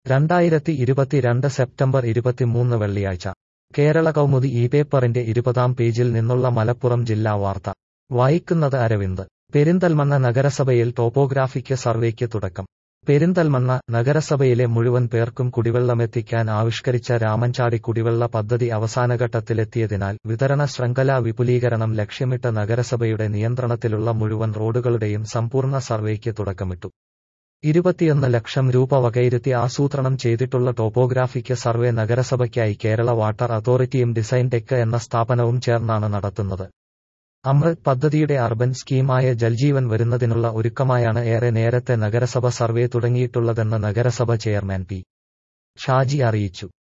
രണ്ടായിരത്തി ഇരുപത്തിരണ്ട് സെപ്റ്റംബർ ഇരുപത്തിമൂന്ന് വെള്ളിയാഴ്ച കേരള കൗമുദി ഈ പേപ്പറിന്റെ ഇരുപതാം പേജിൽ നിന്നുള്ള മലപ്പുറം ജില്ലാ വാർത്ത വായിക്കുന്നത് അരവിന്ദ് പെരിന്തൽമണ്ണ നഗരസഭയിൽ ടോപ്പോഗ്രാഫിക് സർവേക്ക് തുടക്കം പെരിന്തൽമണ്ണ നഗരസഭയിലെ മുഴുവൻ പേർക്കും കുടിവെള്ളമെത്തിക്കാൻ ആവിഷ്കരിച്ച രാമൻചാടി കുടിവെള്ള പദ്ധതി അവസാനഘട്ടത്തിലെത്തിയതിനാൽ വിതരണ ശൃംഖലാ വിപുലീകരണം ലക്ഷ്യമിട്ട് നഗരസഭയുടെ നിയന്ത്രണത്തിലുള്ള മുഴുവൻ റോഡുകളുടെയും സമ്പൂർണ്ണ സർവേക്ക് തുടക്കമിട്ടു ഇരുപത്തിയൊന്ന് ലക്ഷം രൂപ വകയിരുത്തി ആസൂത്രണം ചെയ്തിട്ടുള്ള ടോപ്പോഗ്രാഫിക് സർവേ നഗരസഭയ്ക്കായി കേരള വാട്ടർ അതോറിറ്റിയും ഡിസൈൻ ടെക് എന്ന സ്ഥാപനവും ചേർന്നാണ് നടത്തുന്നത് അമൃത് പദ്ധതിയുടെ അർബൻ സ്കീമായ ജൽജീവൻ വരുന്നതിനുള്ള ഒരുക്കമായാണ് ഏറെ നേരത്തെ നഗരസഭ സർവേ തുടങ്ങിയിട്ടുള്ളതെന്ന് നഗരസഭ ചെയർമാൻ പി ഷാജി അറിയിച്ചു